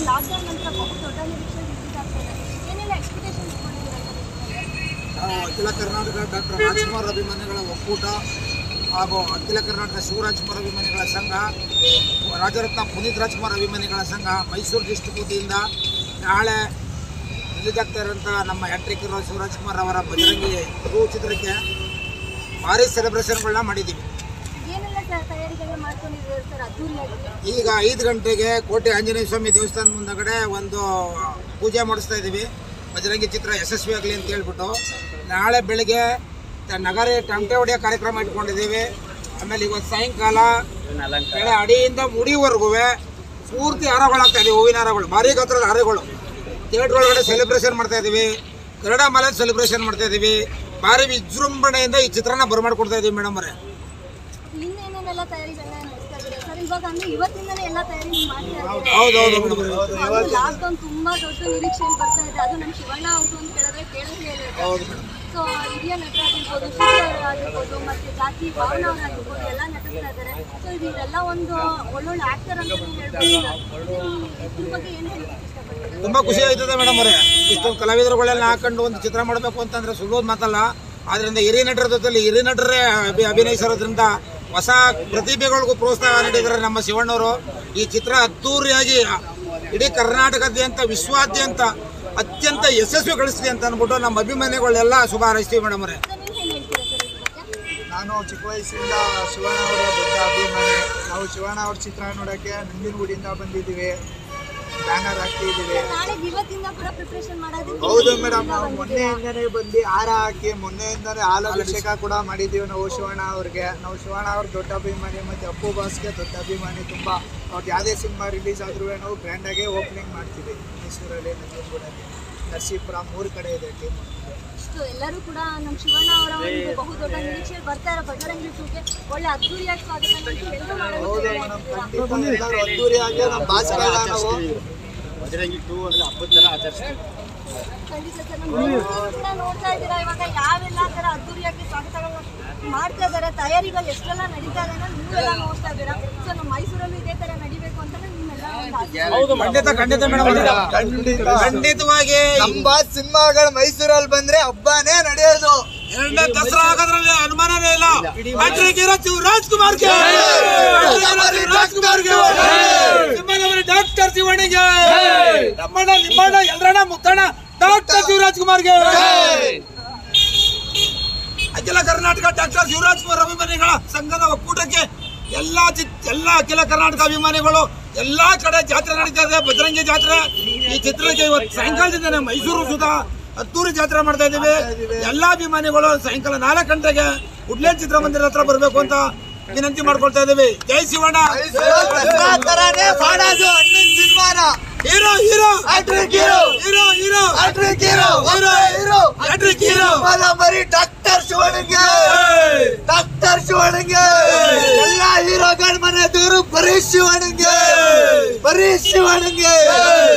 Lockdown ನಂತರ ಬಹು ದೊಡ್ಡ ನಿರೀಕ್ಷೆ ರಿಲೀಸ್ ಆಗ್ತದೆ ಏನೆಲ್ಲ ಎಕ್ಸ್ಪೆಕ್ಟೇಷನ್ ಇಟ್ಕೊಂಡಿದ್ದೀರಾ ಸರ್ ನಾವು ಅಖಿಲ ಕರ್ನಾಟಕ ಡಾಕ್ಟರ್ ರಾಜ್ಕುಮಾರ್ ಅಭಿಮಾನಿಗಳ ಒಕ್ಕೂಟ ಹಾಗೂ ಅಖಿಲ ಕರ್ನಾಟಕ ಶಿವರಾಜ್ಕುಮಾರ್ ಅಭಿಮಾನಿಗಳ ಸಂಘ ರಾಜರತ್ನ ಪುನೀತ್ ರಾಜ್ಕುಮಾರ್ ಅಭಿಮಾನಿಗಳ ಸಂಘ ಮೈಸೂರು ಡಿಸ್ಟ್ರಿಕ್ಟ್ ವತಿಯಿಂದ ನಾಳೆ ರಿಲೀಸ್ ಆಗ್ತಾ ಇರೋಂಥ ನಮ್ಮ ಹ್ಯಾಟ್ರಿಕ್ ಹೀರೋ ಶಿವರಾಜ್ಕುಮಾರ್ ಅವರ ಬಜರಂಗಿ ಟೂ ಚಿತ್ರಕ್ಕೆ ಭಾರಿ ಸೆಲೆಬ್ರೇಷನ್ಗಳನ್ನ ಮಾಡಿದ್ದೀವಿ ಏನೆಲ್ಲ ತ- ತಯಾರಿಗಳನ್ನ ಮಾಡ್ಕೊಂಡಿದ್ದೀರಾ ಸರ್ ಅದ್ದೂರಿಯಾಗಿ ಈಗ ಐದು ಗಂಟೆಗೆ ಕೋಟೆ ಆಂಜನೇಯ ಸ್ವಾಮಿ ದೇವಸ್ಥಾನ ಮುಂದಗಡೆ ಒಂದು ಪೂಜೆ ಮಾಡಿಸ್ತಾ ಇದ್ದೀವಿ ಬಜರಂಗಿ ಚಿತ್ರ ಯಶಸ್ವಿ ಆಗಲಿ ಅಂತ ಹೇಳ್ಬಿಟ್ಟು ನಾಳೆ ಬೆಳಿಗ್ಗೆ ತ- ನಗರ ಟಮಟೆ ಹೊಡೆಯೋ ಕಾರ್ಯಕ್ರಮ ಇಟ್ಕೊಂಡಿದ್ದೀವಿ ಆಮೇಲೆ ಇವತ್ತು ಸಾಯಂಕಾಲ ಬೆಳೆ ಅಡಿಯಿಂದ ಮುಡಿವರೆಗೂ ಪೂರ್ತಿ ಹಾರಗಳಾಗ್ತಾ ಇದ್ದೀವಿ ಹೂವಿನ ಹಾರಗಳು ಭಾರಿ ಗಾತ್ರದ ಹಾರಗಳು ಥಿಯೇಟ್ರ್ ಒಳಗಡೆ ಸೆಲೆಬ್ರೇಷನ್ ಮಾಡ್ತಾ ಇದ್ದೀವಿ ಕನ್ನಡ ಮಲೆ ಸೆಲೆಬ್ರೇಷನ್ ಮಾಡ್ತಾ ಇದ್ದೀವಿ ಭಾರಿ ವಿಜೃಂಭಣೆಯಿಂದ ಈ ಚಿತ್ರನ ಬರಮಾಡ್ಕೊಡ್ತಾ ಇದ್ದೀವಿ ಮೇಡಮ್ ಅವರೇ ಇನ್ನೇನೇನೆಲ್ಲ ತಯಾರಿಗಳನ್ನ ನಡೆಸ್ತಾ ಇದ್ದೀರಾ ಸರ್ ಇವಾಗ ಅಂದ್ರೆ ಇವತ್ತಿಂದನೇ ಎಲ್ಲ ತಯಾರಿ ನೀವು ಮಾಡ್ತಾ ಇದ್ದೀರಾ ಹೌದೌದು ಮೇಡಮ್ ಅವರೇ ಲಾಕ್ಡೌನ್ ತುಂಬಾ ದೊಡ್ಡ ನಿರೀಕ್ಷೆಯಲ್ಲಿ ಬರ್ತಾ ಇದೆ ಅದು ನಮ್ಮ ಶಿವಣ್ಣ ಅವ್ರದ್ದು ಅಂತ ಹೇಳಿದ್ರೆ ಕೇಳಿದ್ರೆ ಹೌದು ಮೇಡಮ್ ಸೊ ಹಿರಿಯ ನಟರಾಗಿರ್ಬೋದು ಸೂರ್ಯ ಆಗಿರ್ಬೋದು ಮತ್ತೆ ಜಾತಿ ಭಾವನ ಅವರಾಗಿರ್ಬೋದು ಎಲ್ಲ ನಟಿಸ್ತಾ ಇದ್ದಾರೆ ಸೊ ಇದು ಇದೆಲ್ಲ ಒಂದು ಒಳ್ಳೊಳ್ಳೆ ಆಕ್ಟರ್ ಅಂತ ಹೇಳ್ಬೋದು ಇದ್ರ ಬಗ್ಗೆ ಏನು ಹೇಳಕ್ಕೆ ಇಷ್ಟಪಡ್ತೀರಾ ತುಂಬಾ ಖುಷಿ ಆಯ್ತದೆ ಮೇಡಮ್ ಅವರೇ ಇಷ್ಟೊಂದು ಕಲಾವಿದರುಗಳೆಲ್ಲ ಹಾಕೊಂಡು ಒಂದು ಚಿತ್ರ ಮಾಡಬೇಕು ಅಂತಂದ್ರೆ ಸುಲಭದ ಮಾತಲ್ಲ ಆದ್ರಿಂದ ಹಿರಿಯ ನಟರ ಜೊತೆಲಿ ಹಿರಿಯ ನಟರೇ ಅಭಿ ಅಭಿನಯಿಸಿರೋದ್ರಿಂದ ಹೊಸ ಪ್ರತಿಭೆಗಳಿಗೂ ಪ್ರೋತ್ಸಾಹ ನೀಡಿದ್ದಾರೆ ನಮ್ಮ ಶಿವಣ್ಣವರು ಈ ಚಿತ್ರ ಅದ್ದೂರಿಯಾಗಿ ಇಡೀ ಕರ್ನಾಟಕದಾದ್ಯಂತ ವಿಶ್ವಾದ್ಯಂತ ಅತ್ಯಂತ ಯಶಸ್ವಿಗೊಳಿಸಲಿ ಅಂತ ಅಂದ್ಬಿಟ್ಟು ನಮ್ಮ ಅಭಿಮಾನಿಗಳೆಲ್ಲ ಶುಭ ಹಾರೈಸ್ತೀವಿ ಮೇಡಮ್ ಅವರೇ ಸರ್ ನೀವು ಏನು ಹೇಳ್ತೀರಾ ಸರ್ ಇದ್ರ ಬಗ್ಗೆ ನಾನು ಚಿಕ್ಕ ವಯಸ್ಸಿಂದ ಶಿವಣ್ಣ ಅವರ ದೊಡ್ಡ ಅಭಿಮಾನಿ ನಾವು ಶಿವಣ್ಣ ಅವ್ರ ಚಿತ್ರ ನೋಡೋಕ್ಕೆ ನಂಜನಗೂಡಿಂದ ಬಂದಿದ್ದೀವಿ ಬ್ಯಾನರ್ ಹಾಕ್ತಿದ್ದೀವಿ ನಾಳೆ ಇವತ್ತಿಂದ ಕೂಡ ಪ್ರಿಪ್ರೇಷನ್ ಮಾಡೋದಕ್ಕೆ ಹೌದು ಮೇಡಮ್ ನಾವು ಮೊನ್ನೆಯಿಂದನೇ ಬಂದು ಹಾರ ಹಾಕಿ ಮೊನ್ನೆಯಿಂದನೇ ಹಾಲು ಅಭಿಷೇಕ ಕೂಡ ಮಾಡಿದ್ದೀವಿ ನಾವು ಶಿವಣ್ಣ ಅವ್ರಿಗೆ ನಾವು ಶಿವಣ್ಣ ಅವ್ರ ದೊಡ್ಡ ಅಭಿಮಾನಿ ಮತ್ತು ಅಪ್ಪು ಬಾಸ್ಗೆ ದೊಡ್ಡ ಅಭಿಮಾನಿ ತುಂಬ ಅವ್ರಿಗೆ ಯಾವುದೇ ಸಿನಿಮಾ ರಿಲೀಸ್ ಆದ್ರೂ ನಾವು ಗ್ರ್ಯಾಂಡಾಗೆ ಓಪನಿಂಗ್ ಮಾಡ್ತೀವಿ ಮೈಸೂರಲ್ಲಿ ನಂಜನಗೂಡಲ್ಲಿ ನರಸೀಪುರ ಮೂರು ಕಡೆ ಇದೆ ಟೀಮ್ ಇಷ್ಟು ಎಲ್ಲರೂ ಕೂಡ ನಮ್ಮ ಶಿವಣ್ಣ ಅವರ ಒಂದು ಬಹು ದೊಡ್ಡ ನಿರೀಕ್ಷೆಯಲ್ಲಿ ಬರ್ತಾ ಇರೋ ಬಜರಂಗಿ ಟೂಗೆ ಒಳ್ಳೆ ಅದ್ದೂರಿಯಾಗಿ ಸ್ವಾಗತ ನೀಡಿ ಎಲ್ಲರೂ ಹೌದು ಮಾಡೋದಕ್ಕೆ ಮೇಡಮ್ ಖಂಡಿತ ಎಲ್ಲರೂ ಅದ್ದೂರಿಯಾಗಿ ನಮ್ಮ ಭಾಸ್ಕರ ನಾವು ಖಂಡಿತ ಸರ್ ನಮ್ಮ ಮೈಸೂರು ಕೂಡ ನೋಡ್ತಾ ಇದ್ದೀರಾ ಇವಾಗ ಯಾವೆಲ್ಲ ತರ ಅದ್ದೂರಿಯಾಗಿ ಸ್ವಾಗತಗಳನ್ನ ಮಾಡ್ತಾ ಇದ್ದಾರೆ ತಯಾರಿಗಳು ಎಷ್ಟೆಲ್ಲ ನಡೀತಾ ಇದೆ ಅನ್ನೋದು ನೀವೆಲ್ಲ ನೋಡ್ತಾ ಇದ್ದೀರಾ ಸೊ ನಮ್ಮ ಮೈಸೂರಲ್ಲೂ ಇದೇ ತರ ನಡಿಬೇಕು ಅಂತ ನಿಮ್ಮೆಲ್ಲ ಒಂದು ಆಸೆ. ಖಂಡಿತ ಖಂಡಿತ ಮೇಡಮ್ ಖಂಡಿತ ಖಂಡಿತವಾಗಿ ನಮ್ಮ ಸಿನಿಮಾಗಳು ಮೈಸೂರಲ್ಲಿ ಬಂದ್ರೆ ಹಬ್ಬನೇ ನಡೆಯೋದು ಎರಡನೇ ದಸರಾ ಆಗೋದ್ರಲ್ಲಿ ಅನುಮಾನನೇ ಇಲ್ಲ ಹ್ಯಾಟ್ರಿಕ್ ಹೀರೋ ಶಿವರಾಜ್ಕುಮಾರ್ಗೆ ರಾಜ್ಕುಮಾರ್ಗೆ ಸಿಂಹನವರ ಡಾಕ್ಟರ್ ಶಿವಣ್ಣಿಗೆ ನಮ್ಮಣ್ಣ ನಿಮ್ಮಣ್ಣ ಎಲ್ರಣ್ಣ ಮುತ್ತಣ್ಣ ಡಾಕ್ಟರ್ ಶಿವರಾಜ್ಕುಮಾರ್ಗೆ ಅಖಿಲ ಕರ್ನಾಟಕ ಡಾಕ್ಟರ್ ಶಿವರಾಜ್ಕುಮಾರ್ ಅಭಿಮಾನಿಗಳ ಸಂಘದ ಒಕ್ಕೂಟಕ್ಕೆ ಎಲ್ಲಾ ಚಿ- ಎಲ್ಲಾ ಅಖಿಲ ಕರ್ನಾಟಕ ಅಭಿಮಾನಿಗಳು ಎಲ್ಲಾ ಕಡೆ ಜಾತ್ರೆ ನಡೀತಾ ಇದೆ ಬಜರಂಗಿ ಜಾತ್ರೆ ಈ ಚಿತ್ರಕ್ಕೆ ಇವತ್ತು ಸಾಯಂಕಾಲದಿಂದನೇ ಮೈಸೂರು ಸುಧಾ ಹತ್ತೂರು ಜಾತ್ರೆ ಮಾಡ್ತಾ ಇದ್ದೀವಿ ಎಲ್ಲಾ ಅಭಿಮಾನಿಗಳು ಸಾಯಂಕಾಲ ನಾಲ್ಕು ಗಂಟೆಗೆ ಉಡ್ಲೇನ್ ಚಿತ್ರಮಂದಿರ ಹತ್ರ ಬರಬೇಕು ಅಂತ ವಿನಂತಿ ಮಾಡ್ಕೊಳ್ತಾ ಇದ್ದೀವಿ ಜೈ ಶಿವಣ್ಣ ದಸರಾ ತರಾನೇ ಮಾಡೋದು ಅಣ್ಣನ ಸಿನಿಮಾನ hero hero hat-trick hero hero hero hat-trick hero hero hero hat-trick hero ಸಿನಿಮಾದ ಬರೀ ಡಾಕ್ಟರ್ ಶಿವಣ್ಣಗೆ ಡಾಕ್ಟರ್ ಶಿವಣ್ಣಗೆ ಎಲ್ಲ ಹೀರೋಗಳ ಮನೆ ದೂರು ಬರೀ ಶಿವಣ್ಣಗೆ ಬರೀ ಶಿವಣ್ಣಗೆ